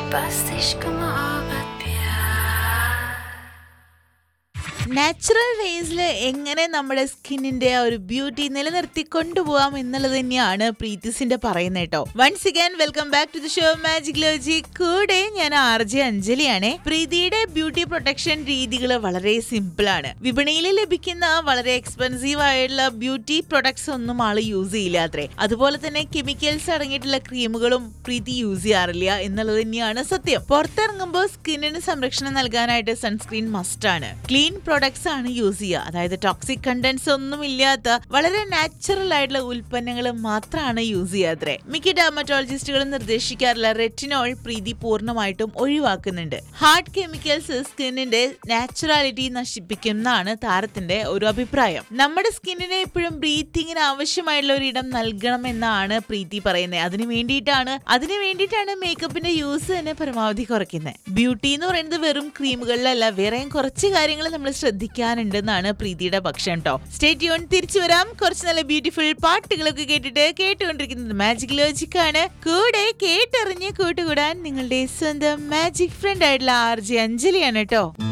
बस इश्क मोहब्बत प्यार നാച്ചുറൽ വേസിൽ എങ്ങനെ നമ്മുടെ സ്കിന്നിന്റെ ആ ഒരു ബ്യൂട്ടി നിലനിർത്തി കൊണ്ടുപോകാം എന്നുള്ളത് തന്നെയാണ് പ്രീതിസിന്റെ പറയുന്നത് കേട്ടോ once again welcome back to the show magic logic കൂടെ ഞാൻ ആർ ജെ അഞ്ജലിയാണ് പ്രീതിയുടെ ബ്യൂട്ടി പ്രൊട്ടക്ഷൻ രീതികൾ വളരെ സിമ്പിൾ ആണ് വിപണിയിൽ ലഭിക്കുന്ന വളരെ എക്സ്പെൻസീവ് ആയിട്ടുള്ള ബ്യൂട്ടി പ്രൊഡക്ട്സ് ഒന്നും ആള് യൂസ് ചെയ്യില്ല അത്രേ അതുപോലെ തന്നെ കെമിക്കൽസ് അടങ്ങിയിട്ടുള്ള ക്രീമുകളും പ്രീതി യൂസ് ചെയ്യാറില്ല എന്നുള്ളത് തന്നെയാണ് സത്യം പുറത്തിറങ്ങുമ്പോൾ സ്കിന്നിന് സംരക്ഷണം നൽകാനായിട്ട് സൺസ്ക്രീൻ മസ്റ്റ് ആണ് ക്ലീൻ പ്രൊഡക്ട്സ് ആണ് യൂസ് ചെയ്യുക അതായത് ടോക്സിക് കണ്ടന്റ്സ് ഒന്നും ഇല്ലാത്ത വളരെ നാച്ചുറൽ ആയിട്ടുള്ള ഉൽപ്പന്നങ്ങൾ മാത്രമാണ് യൂസ് ചെയ്യാത്രേ മിക്ക ഡെർമറ്റോളജിസ്റ്റുകളും നിർദ്ദേശിക്കാറുള്ള റെറ്റിനോൾ പ്രീതി പൂർണ്ണമായിട്ടും ഒഴിവാക്കുന്നുണ്ട് ഹാർഡ് കെമിക്കൽസ് സ്കിന്നിന്റെ നാച്ചുറാലിറ്റി നശിപ്പിക്കുന്നതാണ് താരത്തിന്റെ ഒരു അഭിപ്രായം നമ്മുടെ സ്കിന്നിന് എപ്പോഴും ബ്രീത്തിങ്ങിന് ആവശ്യമായിട്ടുള്ള ഒരു ഇടം നൽകണം എന്നാണ് പ്രീതി പറയുന്നത് അതിന് വേണ്ടിയിട്ടാണ് അതിന് വേണ്ടിയിട്ടാണ് മേക്കപ്പിന്റെ യൂസ് തന്നെ പരമാവധി കുറയ്ക്കുന്നത് ബ്യൂട്ടി എന്ന് പറയുന്നത് വെറും ക്രീമുകളിലല്ല വേറെയും കുറച്ച് കാര്യങ്ങൾ നമ്മൾ ശ്രദ്ധിക്കാനുണ്ടെന്നാണ് പ്രീതിയുടെ പക്ഷം കേട്ടോ സ്റ്റേറ്റ് യൂൺ തിരിച്ചു വരാം കുറച്ച് നല്ല ബ്യൂട്ടിഫുൾ പാട്ടുകളൊക്കെ കേട്ടിട്ട് കേട്ടുകൊണ്ടിരിക്കുന്നത് മാജിക് ലോജിക് ആണ് കൂടെ കേട്ടറിഞ്ഞ് കൂട്ടുകൂടാൻ നിങ്ങളുടെ സ്വന്തം മാജിക് ഫ്രണ്ട് ആയിട്ടുള്ള ആർ ജെ അഞ്ജലിയാണ് കേട്ടോ